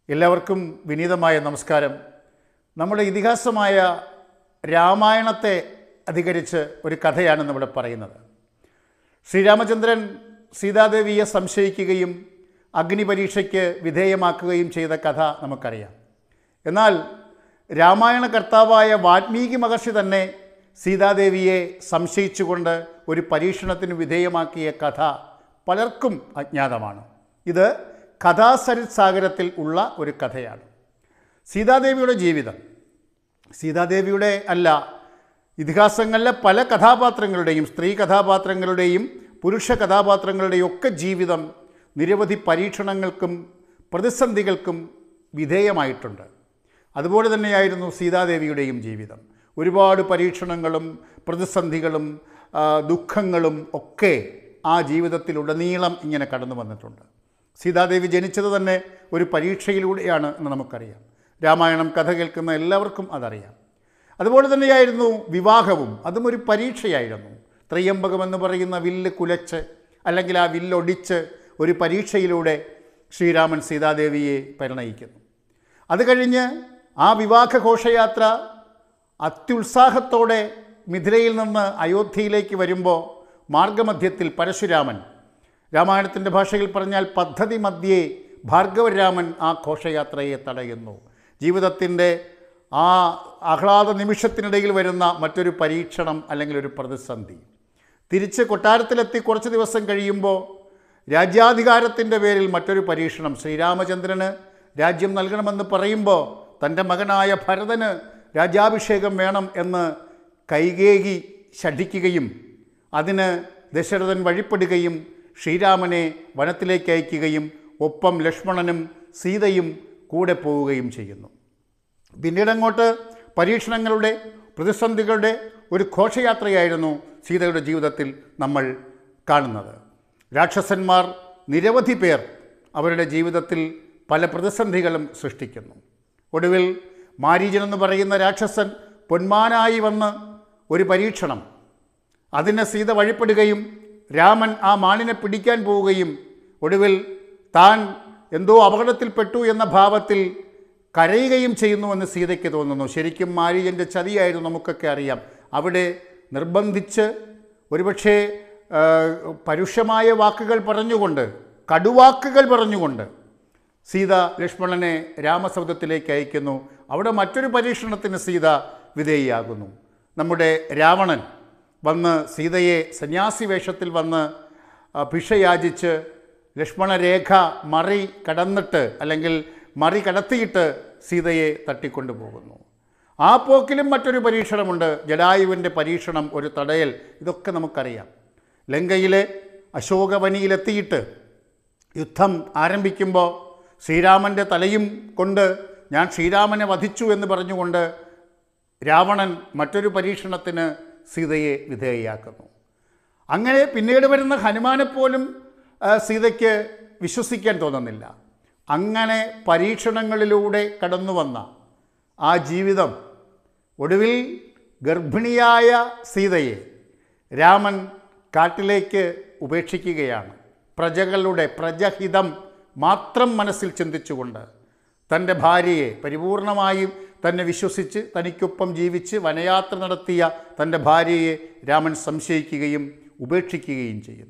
എല്ലാവർക്കും വിനീതമായ നമസ്കാരം നമ്മുടെ ഇതിഹാസമായ രാമായണത്തെ അധികരിച്ച് ഒരു കഥയാണ് ഇവിടെ പറയുന്നത് ശ്രീരാമചന്ദ്രൻ സീതാദേവിയെ സംശയിക്കുകയും അഗ്നിപരീക്ഷയ്ക്ക് വിധേയമാക്കുകയും ചെയ്ത കഥ നമുക്കറിയാം എന്നാൽ രാമായണ കർത്താവായ വാൽമീകി മഹർഷി തന്നെ സീതാദേവിയെ സംശയിച്ചുകൊണ്ട് ഒരു പരീക്ഷണത്തിന് വിധേയമാക്കിയ കഥ പലർക്കും അജ്ഞാതമാണ് ഇത് കഥാസരിത് സാഗരത്തിൽ ഉള്ള ഒരു കഥയാണ് സീതാദേവിയുടെ ജീവിതം സീതാദേവിയുടെ അല്ല ഇതിഹാസങ്ങളിലെ പല കഥാപാത്രങ്ങളുടെയും സ്ത്രീ കഥാപാത്രങ്ങളുടെയും പുരുഷ കഥാപാത്രങ്ങളുടെയും ഒക്കെ ജീവിതം നിരവധി പരീക്ഷണങ്ങൾക്കും പ്രതിസന്ധികൾക്കും വിധേയമായിട്ടുണ്ട് അതുപോലെ തന്നെയായിരുന്നു സീതാദേവിയുടെയും ജീവിതം ഒരുപാട് പരീക്ഷണങ്ങളും പ്രതിസന്ധികളും ആ, ദുഃഖങ്ങളും ഒക്കെ ആ ജീവിതത്തിലുടനീളം ഇങ്ങനെ കടന്നു വന്നിട്ടുണ്ട് സീതാദേവി ജനിച്ചത് തന്നെ ഒരു പരീക്ഷയിലൂടെയാണ് എന്ന് നമുക്കറിയാം രാമായണം കഥ കേൾക്കുന്ന എല്ലാവർക്കും അതറിയാം അതുപോലെ തന്നെയായിരുന്നു വിവാഹവും അതും ഒരു പരീക്ഷയായിരുന്നു ത്രയംബകം എന്ന് പറയുന്ന വില്ല് കുലച്ച് അല്ലെങ്കിൽ ആ വില്ലൊടിച്ച് ഒരു പരീക്ഷയിലൂടെ ശ്രീരാമൻ സീതാദേവിയെ പരിണയിക്കുന്നു അത് കഴിഞ്ഞ് ആ വിവാഹ ഘോഷയാത്ര അത്യുത്സാഹത്തോടെ മിഥിലയിൽ നിന്ന് അയോധ്യയിലേക്ക് വരുമ്പോൾ മാർഗമധ്യത്തിൽ പരശുരാമൻ രാമായണത്തിൻ്റെ ഭാഷയിൽ പറഞ്ഞാൽ പദ്ധതി മധ്യേ ഭാർഗവരാമൻ ആ ഘോഷയാത്രയെ തടയുന്നു ജീവിതത്തിൻ്റെ ആ ആഹ്ലാദ നിമിഷത്തിനിടയിൽ വരുന്ന മറ്റൊരു പരീക്ഷണം അല്ലെങ്കിൽ ഒരു പ്രതിസന്ധി തിരിച്ച് കൊട്ടാരത്തിലെത്തി കുറച്ച് ദിവസം കഴിയുമ്പോൾ രാജ്യാധികാരത്തിൻ്റെ പേരിൽ മറ്റൊരു പരീക്ഷണം ശ്രീരാമചന്ദ്രന് രാജ്യം നൽകണമെന്ന് പറയുമ്പോൾ തൻ്റെ മകനായ ഭരതന് രാജ്യാഭിഷേകം വേണം എന്ന് കൈകേകി ശഠിക്കുകയും അതിന് ദശരഥൻ വഴിപ്പെടുകയും ശ്രീരാമനെ വനത്തിലേക്ക് അയക്കുകയും ഒപ്പം ലക്ഷ്മണനും സീതയും കൂടെ പോവുകയും ചെയ്യുന്നു പിന്നീട് അങ്ങോട്ട് പരീക്ഷണങ്ങളുടെ പ്രതിസന്ധികളുടെ ഒരു ഘോഷയാത്രയായിരുന്നു സീതയുടെ ജീവിതത്തിൽ നമ്മൾ കാണുന്നത് രാക്ഷസന്മാർ നിരവധി പേർ അവരുടെ ജീവിതത്തിൽ പല പ്രതിസന്ധികളും സൃഷ്ടിക്കുന്നു ഒടുവിൽ മാരീചൻ എന്ന് പറയുന്ന രാക്ഷസൻ പൊന്മാനായി വന്ന് ഒരു പരീക്ഷണം അതിന് സീത വഴിപ്പെടുകയും രാമൻ ആ മാനിനെ പിടിക്കാൻ പോവുകയും ഒടുവിൽ താൻ എന്തോ അപകടത്തിൽപ്പെട്ടു എന്ന ഭാവത്തിൽ കരയുകയും ചെയ്യുന്നുവെന്ന് സീതയ്ക്ക് തോന്നുന്നു ശരിക്കും മാരീജൻ്റെ ചതിയായിരുന്നു നമുക്കൊക്കെ അറിയാം അവിടെ നിർബന്ധിച്ച് ഒരുപക്ഷേ ആ, പരുഷമായ വാക്കുകൾ പറഞ്ഞുകൊണ്ട് കടുവാക്കുകൾ പറഞ്ഞുകൊണ്ട് സീത ലക്ഷ്മണനെ രാമസൗധത്തിലേക്ക് അയക്കുന്നു അവിടെ മറ്റൊരു പരീക്ഷണത്തിന് സീത വിധേയിയാകുന്നു നമ്മുടെ രാവണൻ വന്ന് സീതയെ സന്യാസി വേഷത്തിൽ വന്ന് ആ, ഭിക്ഷയാചിച്ച് ലക്ഷ്മണരേഖ മറി കടന്നിട്ട് അല്ലെങ്കിൽ മറി കടത്തിയിട്ട് സീതയെ തട്ടിക്കൊണ്ടു പോകുന്നു ആ പോക്കിലും മറ്റൊരു പരീക്ഷണമുണ്ട് ജഡായുവിൻ്റെ പരീക്ഷണം ഒരു തടയൽ ഇതൊക്കെ നമുക്കറിയാം ലങ്കയിലെ അശോകവനിയിലെത്തിയിട്ട് യുദ്ധം ആരംഭിക്കുമ്പോൾ ശ്രീരാമൻ്റെ തലയും കൊണ്ട് ഞാൻ ശ്രീരാമനെ വധിച്ചു എന്ന് പറഞ്ഞുകൊണ്ട് രാവണൻ മറ്റൊരു പരീക്ഷണത്തിന് സീതയെ വിധേയയാക്കുന്നു അങ്ങനെ പിന്നീട് വരുന്ന ഹനുമാനെപ്പോലും ആ, സീതയ്ക്ക് വിശ്വസിക്കാൻ തോന്നുന്നില്ല അങ്ങനെ പരീക്ഷണങ്ങളിലൂടെ കടന്നു വന്ന ആ ജീവിതം ഒടുവിൽ ഗർഭിണിയായ സീതയെ രാമൻ കാട്ടിലേക്ക് ഉപേക്ഷിക്കുകയാണ് പ്രജകളുടെ പ്രജഹിതം മാത്രം മനസ്സിൽ ചിന്തിച്ചുകൊണ്ട് തൻ്റെ ഭാര്യയെ പരിപൂർണമായും തന്നെ വിശ്വസിച്ച് തനിക്കൊപ്പം ജീവിച്ച് വനയാത്ര നടത്തിയ തൻ്റെ ഭാര്യയെ രാമൻ സംശയിക്കുകയും ഉപേക്ഷിക്കുകയും ചെയ്യുന്നു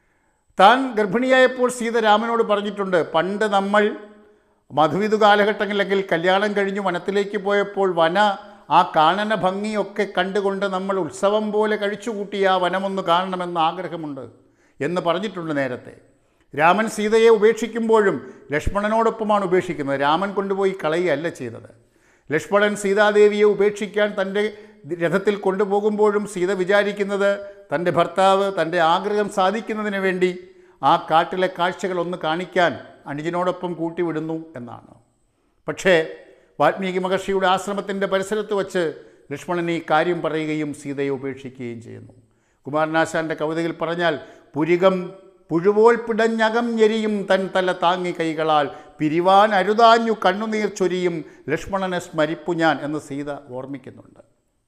താൻ ഗർഭിണിയായപ്പോൾ സീത രാമനോട് പറഞ്ഞിട്ടുണ്ട് പണ്ട് നമ്മൾ മധുവിധു കാലഘട്ടങ്ങളിലെങ്കിൽ കല്യാണം കഴിഞ്ഞ് വനത്തിലേക്ക് പോയപ്പോൾ വന ആ കാനന ഭംഗിയൊക്കെ കണ്ടുകൊണ്ട് നമ്മൾ ഉത്സവം പോലെ കഴിച്ചുകൂട്ടിയ ആ വനമൊന്ന് കാണണമെന്ന് ആഗ്രഹമുണ്ട് എന്ന് പറഞ്ഞിട്ടുണ്ട് നേരത്തെ രാമൻ സീതയെ ഉപേക്ഷിക്കുമ്പോഴും ലക്ഷ്മണനോടൊപ്പമാണ് ഉപേക്ഷിക്കുന്നത് രാമൻ കൊണ്ടുപോയി കളയുകയല്ല ചെയ്തത് ലക്ഷ്മണൻ സീതാദേവിയെ ഉപേക്ഷിക്കാൻ തൻ്റെ രഥത്തിൽ കൊണ്ടുപോകുമ്പോഴും സീത വിചാരിക്കുന്നത് തൻ്റെ ഭർത്താവ് തൻ്റെ ആഗ്രഹം സാധിക്കുന്നതിന് വേണ്ടി ആ കാട്ടിലെ കാഴ്ചകൾ ഒന്ന് കാണിക്കാൻ അനുജനോടൊപ്പം കൂട്ടിവിടുന്നു എന്നാണ് പക്ഷേ വാൽമീകി മഹർഷിയുടെ ആശ്രമത്തിൻ്റെ പരിസരത്ത് വച്ച് ലക്ഷ്മണൻ ഈ കാര്യം പറയുകയും സീതയെ ഉപേക്ഷിക്കുകയും ചെയ്യുന്നു കുമാരനാശാൻ്റെ കവിതയിൽ പറഞ്ഞാൽ പുരികം പുഴുവോൽ പിടഞ്ഞകം ഞെരിയും തൻ തല താങ്ങി കൈകളാൽ പിരിവാൻ അരുതാഞ്ഞു കണ്ണുനീർ ചൊരിയും ലക്ഷ്മണനെ സ്മരിപ്പു ഞാൻ എന്ന് സീത ഓർമ്മിക്കുന്നുണ്ട്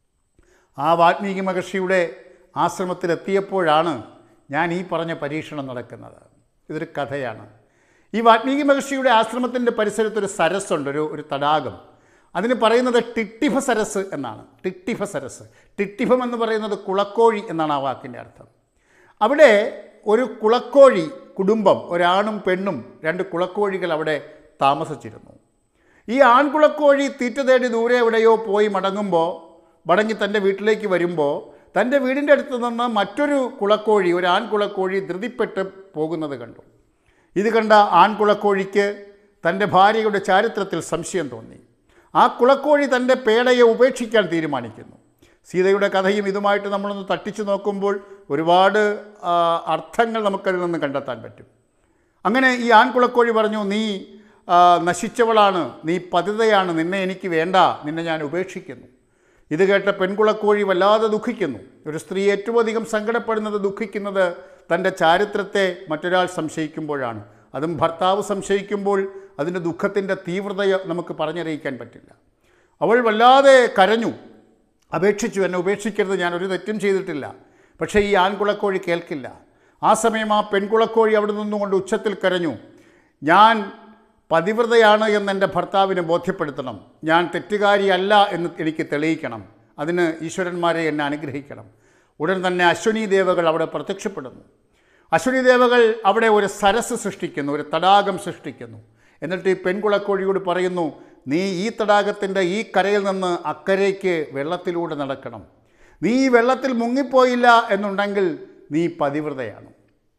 ആ വാൽമീകി മഹർഷിയുടെ ആശ്രമത്തിലെത്തിയപ്പോഴാണ് ഞാൻ ഈ പറഞ്ഞ പരീക്ഷണം നടക്കുന്നത് ഇതൊരു കഥയാണ് ഈ വാൽമീകി മഹർഷിയുടെ ആശ്രമത്തിൻ്റെ പരിസരത്ത് ഒരു സരസ്സുണ്ട് ഒരു ഒരു തടാകം അതിന് പറയുന്നത് ടിട്ടിഫ സരസ് എന്നാണ് ടിട്ടിഫ സരസ് ടിട്ടിഫം എന്ന് പറയുന്നത് കുളക്കോഴി എന്നാണ് ആ വാക്കിൻ്റെ അർത്ഥം അവിടെ ഒരു കുളക്കോഴി കുടുംബം ഒരാണും പെണ്ണും രണ്ട് കുളക്കോഴികൾ അവിടെ താമസിച്ചിരുന്നു ഈ ആൺകുളക്കോഴി തീറ്റ തേടി ദൂരെ എവിടെയോ പോയി മടങ്ങുമ്പോൾ മടങ്ങി തൻ്റെ വീട്ടിലേക്ക് വരുമ്പോൾ തൻ്റെ വീടിൻ്റെ അടുത്ത് നിന്ന് മറ്റൊരു കുളക്കോഴി ഒരു ആൺകുളക്കോഴി ധൃതിപ്പെട്ട് പോകുന്നത് കണ്ടു ഇത് കണ്ട ആൺകുളക്കോഴിക്ക് തൻ്റെ ഭാര്യയുടെ ചാരിത്രത്തിൽ സംശയം തോന്നി ആ കുളക്കോഴി തൻ്റെ പേടയെ ഉപേക്ഷിക്കാൻ തീരുമാനിക്കുന്നു സീതയുടെ കഥയും ഇതുമായിട്ട് നമ്മളൊന്ന് തട്ടിച്ചു നോക്കുമ്പോൾ ഒരുപാട് ആ, അർത്ഥങ്ങൾ നമുക്കതിൽ നിന്ന് കണ്ടെത്താൻ പറ്റും അങ്ങനെ ഈ ആൺകുളക്കോഴി പറഞ്ഞു നീ ആ, നശിച്ചവളാണ് നീ പതിതയാണ് നിന്നെ എനിക്ക് വേണ്ട നിന്നെ ഞാൻ ഉപേക്ഷിക്കുന്നു ഇത് കേട്ട പെൺകുളക്കോഴി വല്ലാതെ ദുഃഖിക്കുന്നു ഒരു സ്ത്രീ ഏറ്റവും അധികം സങ്കടപ്പെടുന്നത് ദുഃഖിക്കുന്നത് തൻ്റെ ചാരിത്രത്തെ മറ്റൊരാൾ സംശയിക്കുമ്പോഴാണ് അതും ഭർത്താവ് സംശയിക്കുമ്പോൾ അതിൻ്റെ ദുഃഖത്തിൻ്റെ തീവ്രത നമുക്ക് പറഞ്ഞറിയിക്കാൻ പറ്റില്ല അവൾ വല്ലാതെ കരഞ്ഞു അപേക്ഷിച്ചു എന്നെ ഉപേക്ഷിക്കരുത് ഞാൻ ഒരു തെറ്റും ചെയ്തിട്ടില്ല പക്ഷേ ഈ ആൺകുളക്കോഴി കേൾക്കില്ല ആ സമയം ആ പെൺകുളക്കോഴി അവിടെ നിന്നുകൊണ്ട് ഉച്ചത്തിൽ കരഞ്ഞു ഞാൻ പതിവ്രതയാണ് എന്ന് എൻ്റെ ഭർത്താവിനെ ബോധ്യപ്പെടുത്തണം ഞാൻ തെറ്റുകാരിയല്ല എന്ന് എനിക്ക് തെളിയിക്കണം അതിന് ഈശ്വരന്മാരെ എന്നെ അനുഗ്രഹിക്കണം ഉടൻ തന്നെ അശ്വനി ദേവകൾ അവിടെ പ്രത്യക്ഷപ്പെടുന്നു അശ്വനി ദേവകൾ അവിടെ ഒരു സരസ് സൃഷ്ടിക്കുന്നു ഒരു തടാകം സൃഷ്ടിക്കുന്നു എന്നിട്ട് ഈ പെൺകുളക്കോഴിയോട് പറയുന്നു നീ ഈ തടാകത്തിൻ്റെ ഈ കരയിൽ നിന്ന് അക്കരയ്ക്ക് വെള്ളത്തിലൂടെ നടക്കണം നീ ഈ വെള്ളത്തിൽ മുങ്ങിപ്പോയില്ല എന്നുണ്ടെങ്കിൽ നീ പതിവ്രതയാണ്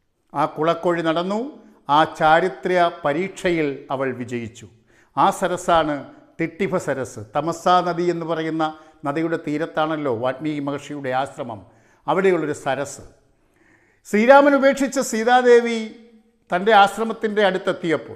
ആ കുളക്കോഴി നടന്നു ആ ചാരിത്ര്യ പരീക്ഷയിൽ അവൾ വിജയിച്ചു ആ സരസാണ് തിട്ടിഫ സരസ് തമസാ നദി എന്ന് പറയുന്ന നദിയുടെ തീരത്താണല്ലോ വാൽമീകി മഹർഷിയുടെ ആശ്രമം അവിടെയുള്ളൊരു സരസ് ശ്രീരാമൻ ഉപേക്ഷിച്ച സീതാദേവി തൻ്റെ ആശ്രമത്തിൻ്റെ അടുത്തെത്തിയപ്പോൾ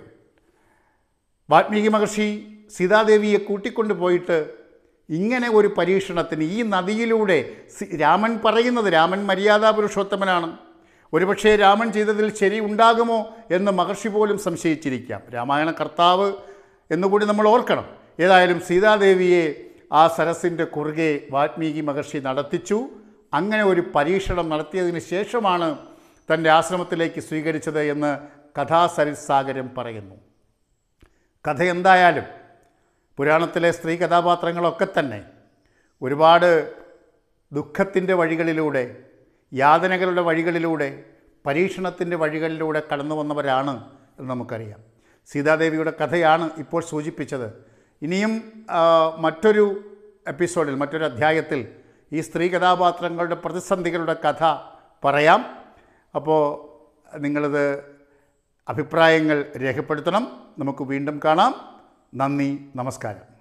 വാൽമീകി മഹർഷി സീതാദേവിയെ കൂട്ടിക്കൊണ്ടു പോയിട്ട് ഇങ്ങനെ ഒരു പരീക്ഷണത്തിന് ഈ നദിയിലൂടെ സി- രാമൻ പറയുന്നത് രാമൻ മര്യാദാ പുരുഷോത്തമനാണ് ഒരുപക്ഷേ രാമൻ ചെയ്തതിൽ ശരി ഉണ്ടാകുമോ എന്ന് മഹർഷി പോലും സംശയിച്ചിരിക്കാം രാമായണ കർത്താവ് എന്നുകൂടി നമ്മൾ ഓർക്കണം ഏതായാലും സീതാദേവിയെ ആ സരസിൻ്റെ കുറുകെ വാൽമീകി മഹർഷി നടത്തിച്ചു അങ്ങനെ ഒരു പരീക്ഷണം നടത്തിയതിന് ശേഷമാണ് തൻ്റെ ആശ്രമത്തിലേക്ക് സ്വീകരിച്ചത് എന്ന് കഥാസരിസാഗരം പറയുന്നു കഥ എന്തായാലും പുരാണത്തിലെ സ്ത്രീ കഥാപാത്രങ്ങളൊക്കെ തന്നെ ഒരുപാട് ദുഃഖത്തിൻ്റെ വഴികളിലൂടെ യാതനകളുടെ വഴികളിലൂടെ പരീക്ഷണത്തിൻ്റെ വഴികളിലൂടെ കടന്നു വന്നവരാണ് എന്ന് നമുക്കറിയാം സീതാദേവിയുടെ കഥയാണ് ഇപ്പോൾ സൂചിപ്പിച്ചത് ഇനിയും ആ, മറ്റൊരു എപ്പിസോഡിൽ മറ്റൊരു അധ്യായത്തിൽ ഈ സ്ത്രീ കഥാപാത്രങ്ങളുടെ പ്രതിസന്ധികളുടെ കഥ പറയാം അപ്പോൾ നിങ്ങളിത് അഭിപ്രായങ്ങൾ രേഖപ്പെടുത്തണം നമുക്ക് വീണ്ടും കാണാം നന്ദി നമസ്കാരം